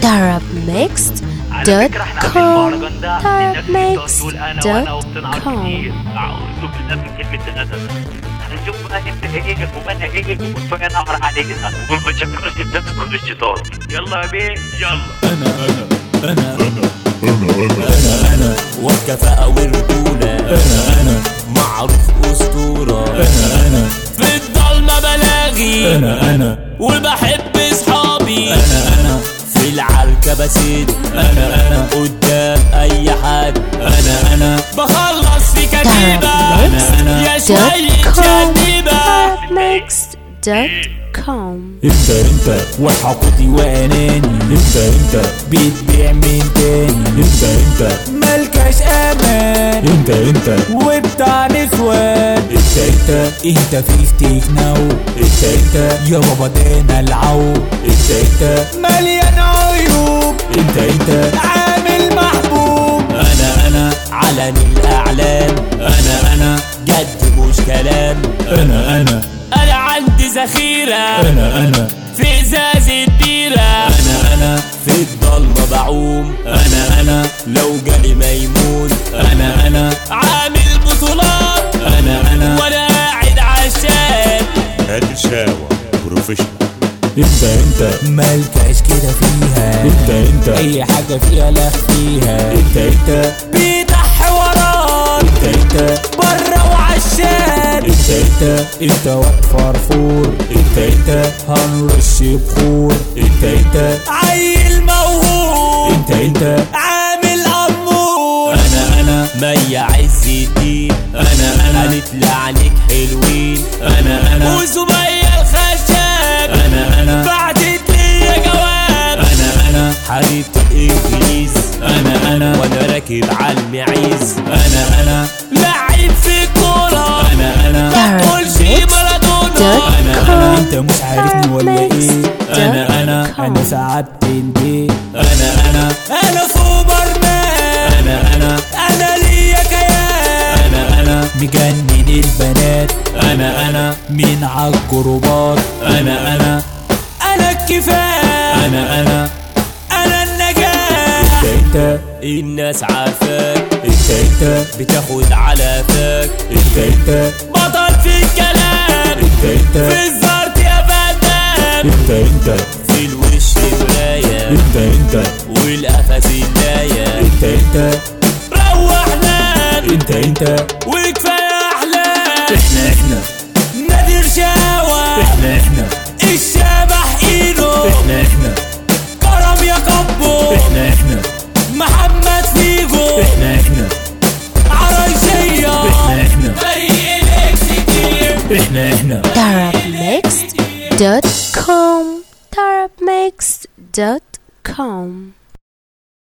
Arab Mixed على فكرة احنا عاملين المهرجان ده Arab للناس اللي بتقعد Mixed تقول انا وانا وبتنعر com. كتير اعوذ بالله من كلمة الادب هنشوف بقى انت ايه وانا ايه وكفايه نهر علينا وما تشكرش قدامك الشيطان يلا يا بيه يلا انا انا والكفاءة والرجولة انا انا معروف اسطورة انا انا في الضلمة بلاغي انا انا وبحب اصحابي انا انا في العركة بسيد انا انا قدام اي حد انا انا بخلص في كتيبة انا انا يا شوية شديبة arabmixed.com انت انت وحقودي واناني انت انت بتبيع من تاني انت انت ملكش امان انت انت وبتاع نسوان انت انت انت في ستيك ناو انت انت يا بابا دانا العو انت انت مليان عيوب انت انت عامل محبوب انا انا علن الاعلام انا انا جد مش كلام انا انا انا عندي ذخيرة انا انا في ازازة بيرة انا انا في الضلمة بعوم انا انا لو جالي ميمون انا انا عامل بطولات انا انا وانا قاعد عشان هادي الشاوة بروفيشنال انت انت مالكش كده فيها انت انت اي حاجة فيها لا فيها انت انت بيضحي وراك انت انت بره وعشان انت انت انت واد فرفور انت انت هنرش بخور انت انت عيل موهوب انت انت عامل امور انا انا مي عز الدين انا انا هنطلع عليك حلوين انا انا وزبية الخشاب انا انا بعتت لي جواب انا انا حبيبة الانجليز انا انا وانا راكب على المعيز انا انا لعيب في الكورة انا انا بقولش مارادونا انا انا انت مش عارفني ولا ايه انا انا انا ساعات بنتي انا انا انا سوبر مان انا انا انا ليا كيان انا انا مجنن البنات انا انا مين عالجروبات انا انا انا الكفايه انا انا انا النجاة انت انت الناس عارفاك انت انت بتاخد على فاك انت انت بطل في الكلام انت انت في الزرط يا فنان انت انت في الوش مراية انت انت والقفا سلاية انت انت روح نام انت انت وكفاية احلام احنا احنا نادر شاوة احنا احنا الشبح ايده احنا احنا كرم يا كبو احنا احنا محمد فيجو احنا احنا عرايشية احنا احنا فريق الاكس احنا احنا arabmixed.com arabmixed.com